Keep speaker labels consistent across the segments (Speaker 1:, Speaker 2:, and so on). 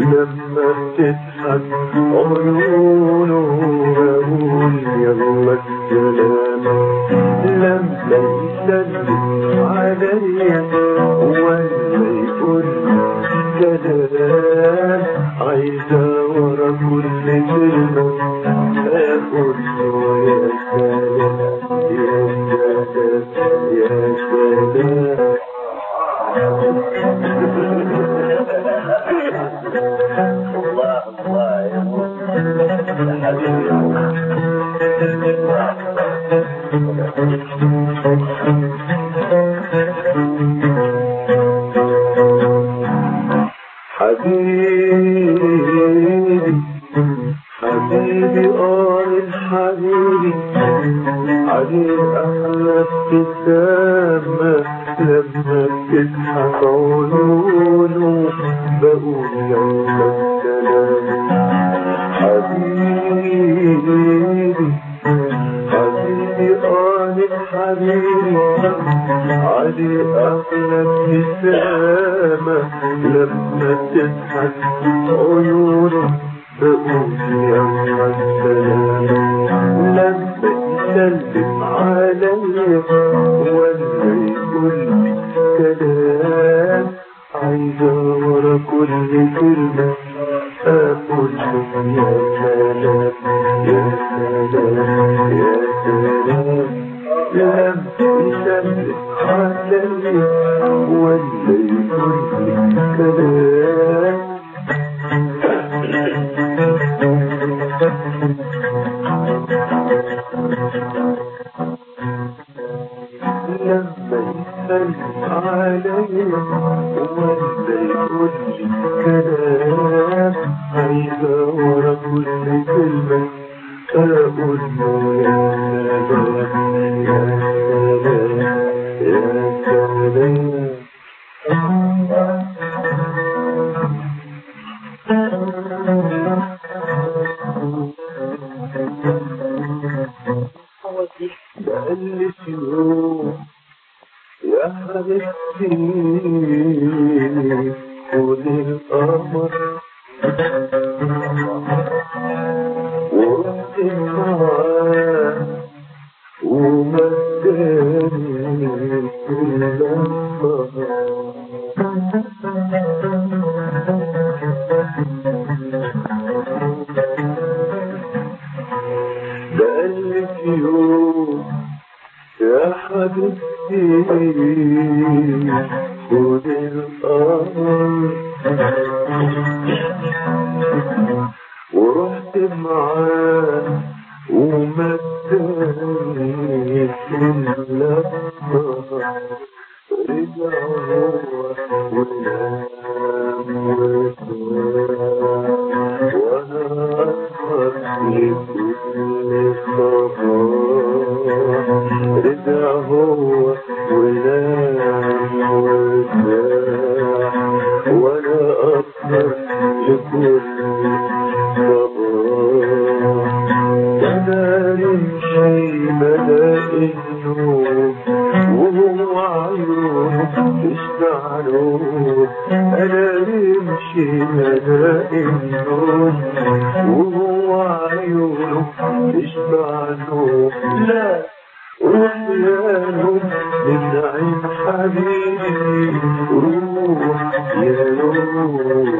Speaker 1: لما بتضحك عيونه بقول يلا السلام لما يسلم عليا ولا يقول كلام عايزة ورا كل كلمة أقول له يا سلام يا سلام يا سلام
Speaker 2: الله الله يا حبيبي يا
Speaker 1: حبيبي حبيبي اه الحبيبي عليه احلى ابتسامة لما بتضحك عيونه بقول يلا السلام حبيبي حبيبي اه الحبيبي علي أحلى ابتسامة لما تضحك عيونه بقول يلا السلام لما يسلم عليا ولا يقول لي كلام عايزة ورا كل كلمة أقول له يا سلام يا سلام يا سلام لم يسلم علي ولا يقول لي كلام لما يسلم علي ولا يقول لي كلام عايزة ورا كل كلمة أقول له يا سلام يا سلام يا سلام بقلب يوم يا حبيبتي خد القمر ورحت معاه ومداني كل بقلب يوم يا حبيبتي خد القمر ورحت معاه ومداني كل النهار رجع هو ونام وسام وانا اسهر لكل صباح رجع هو ونام وسام وانا اسهر لكل صباح وانا يمشي ملاقي النور وهو عيونه تشبع نور انا يمشي ملاقي النور وهو عيونه تشبع نور لا وحيانه من عين حبيبي روح يا روح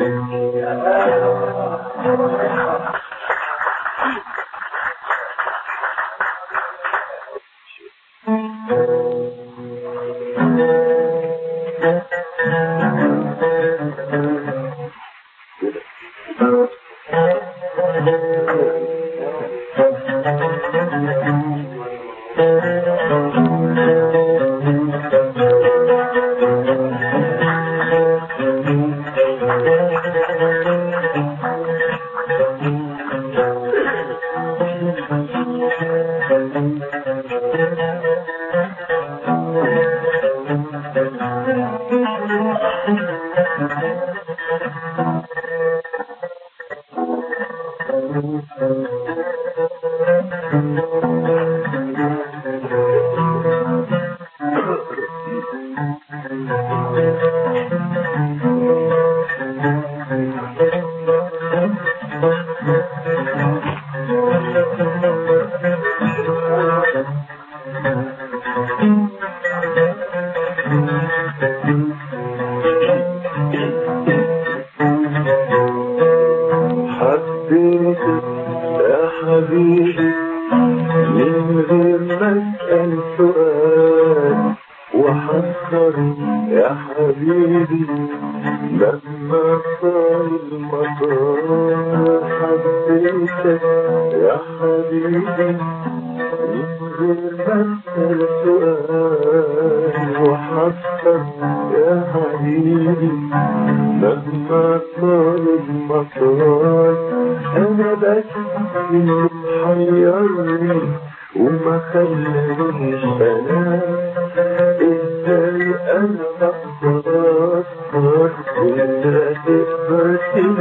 Speaker 1: حبيتك يا حبيبي من غير ما اسأل سؤال وحذر يا حبيبي لما صار المطار حبيتك يا حبيبي من غير ما اسأل سؤال وحذر يا حبيبي لما صار المطار انا بس اللي محيرني وما خلانيش انام ازاي انا بقدر اصبر وانت تقدر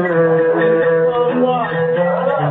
Speaker 1: تنام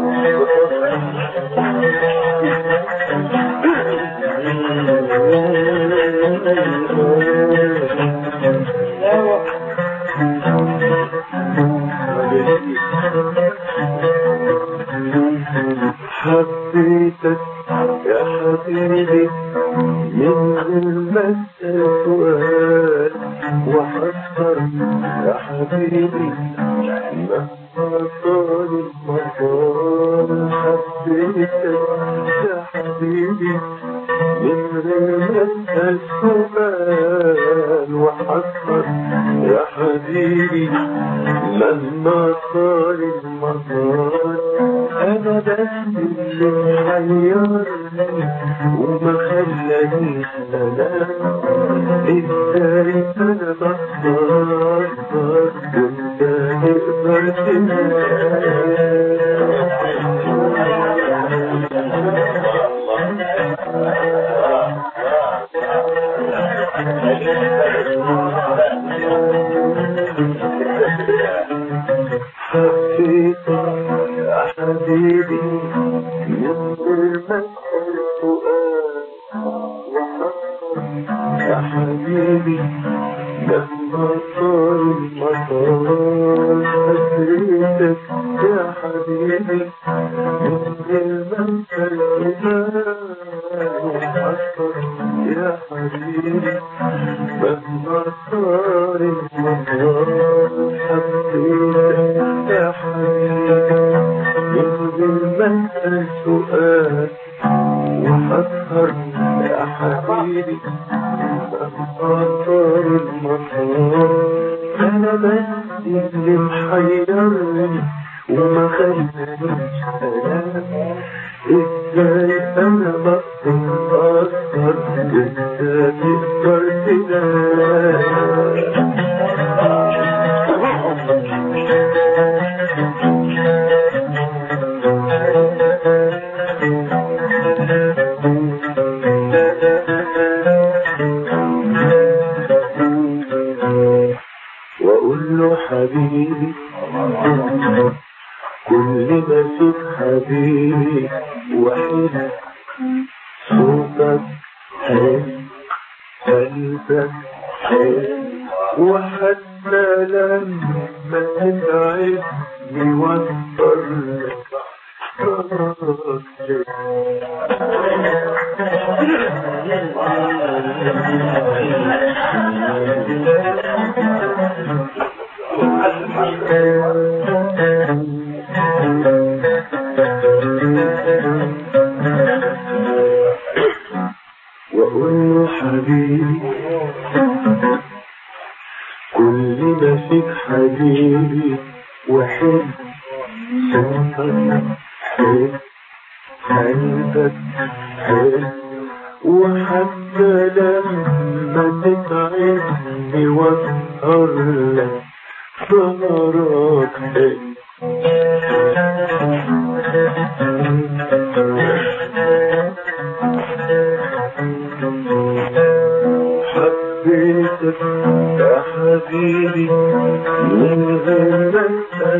Speaker 1: حبيتك يا حبيبي من غير ما اسال سؤال وحذر يا حبيبي مهما طال المطار حبيتك يا حبيبي من غير ما اسال سؤال وحذر يا حبيبي لما صار المطار انا بس اللي محيرني وما خلانيش انام ازاي انا بقدر اصبر وانت تقدر حبيتك يا حبيبي من غير ما اسال سؤال وحذر يا حبيبي لما صار المطار حبيتك يا حبيبي من غير ما اسال سؤال وحذر يا حبيبي لما صار المطار حبيتك يا حبيبي من غير ما اسال سؤال وحذر يا حبيبي أنصار المطار أنا بس اللي محيرني وما خلانيش أنام إزاي أنا بقدر أسهر إنت تقدر تنام واقول له حبيبي كل ما فيك حبيبي وحيد صوتك حلو قلبك حلو وحتى لما تتعبني واكبر لك وأقول له حبيبي كل ما فيك حبيبي وحب صوتك حلو قلبك حلو وحتى لما تتعبني واسهر لك سهرك حلو حبيتك يا حبيبي من غير ما اسال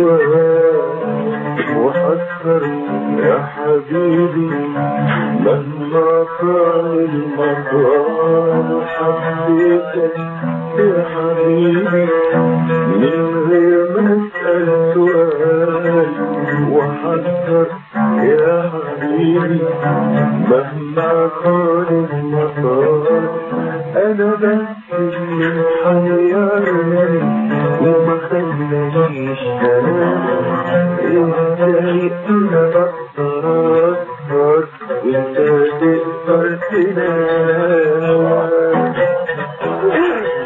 Speaker 1: سؤال وحذر يا حبيبي مهما طال المطار حبيتك يا حبيبي من غير ما اسال ازاي انا بقدر اسهر وانت تقدر تنام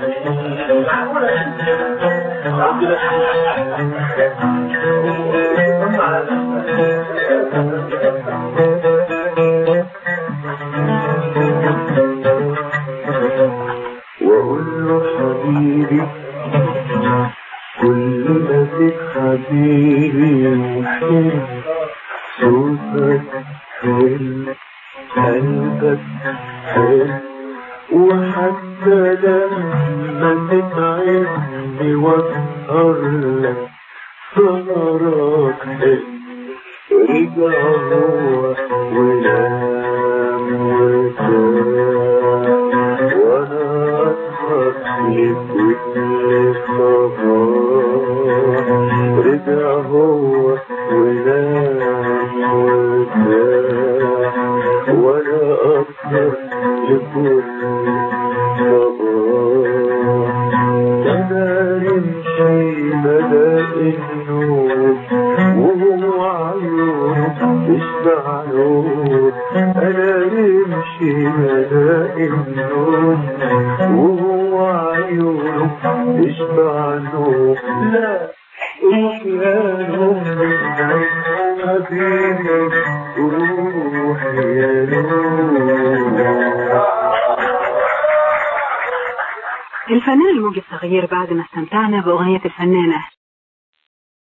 Speaker 1: واقول له حبيبي كل ما فيك حبيبي وحلو صوتك حلو قلبك حلو وحتى لما تتعبني واسهر لك سهرك حلو رجع هو ونام وارتاح وانا اسهر لكل صباح رجع هو ونام وارتاح وانا اسهر لكل صباح انا نمشي مدى النور وهو عيونه تشبع نور انا نمشي مدى النور وهو عيونه تشبع نور لا روح يا نور حبيبي روح يا نور
Speaker 3: الفنان الموجي الصغير بعد ما استمتعنا بأغنية الفنانة